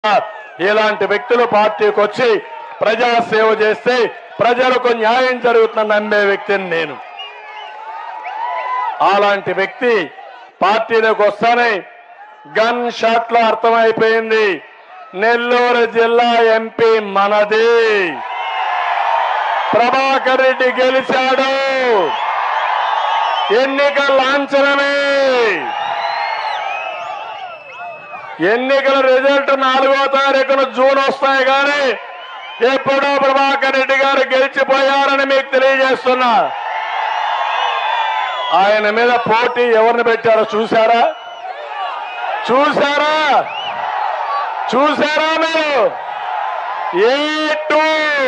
ఇలాంటి వ్యక్తులు పార్టీకి వచ్చి ప్రజాసేవ చేస్తే ప్రజలకు న్యాయం జరుగుతుందని నమ్మే వ్యక్తిని నేను అలాంటి వ్యక్తి పార్టీలోకి వస్తానే గన్ షాట్ లో అర్థమైపోయింది నెల్లూరు జిల్లా ఎంపీ మనది ప్రభాకర్ రెడ్డి గెలిచాడు ఎన్నికల లాంఛనమే ఎన్నికల రిజల్ట్ నాలుగో తారీఖున జూన్ వస్తాయి కానీ ఎప్పుడో ప్రభాకర్ రెడ్డి గారు గెలిచిపోయారని మీకు తెలియజేస్తున్నా ఆయన మీద పోటీ ఎవరిని పెట్టారో చూశారా చూశారా చూశారా మీరు ఏ టూ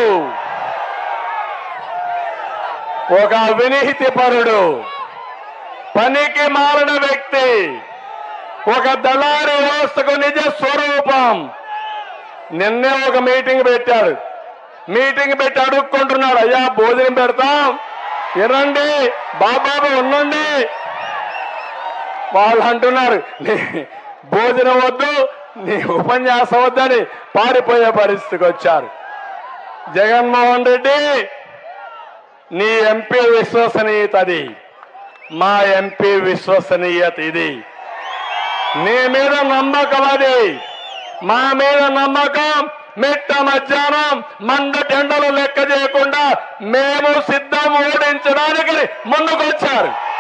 ఒక అవినీతి పరుడు పనికి మారిన వ్యక్తి ఒక దళారీ వ్యవస్థకు నిజ స్వరూపం నిన్నే ఒక మీటింగ్ పెట్టారు మీటింగ్ పెట్టి అడుక్కుంటున్నాడు అయ్యా భోజనం పెడతాం వినండి బాబాబు ఉండండి వాళ్ళు అంటున్నారు "నీ భోజనం వద్దు నీ ఉపన్యాసం వద్దని పారిపోయే పరిస్థితికి వచ్చారు జగన్మోహన్ రెడ్డి నీ ఎంపీ విశ్వసనీయత అది మా ఎంపీ విశ్వసనీయత ఇది నీ మీద నమ్మకం అది మా మీద నమ్మకం మిట్ట మధ్యాహ్నం మండ టెండలు లెక్క చేయకుండా మేము సిద్ధం ఓడించడానికి ముందుకొచ్చారు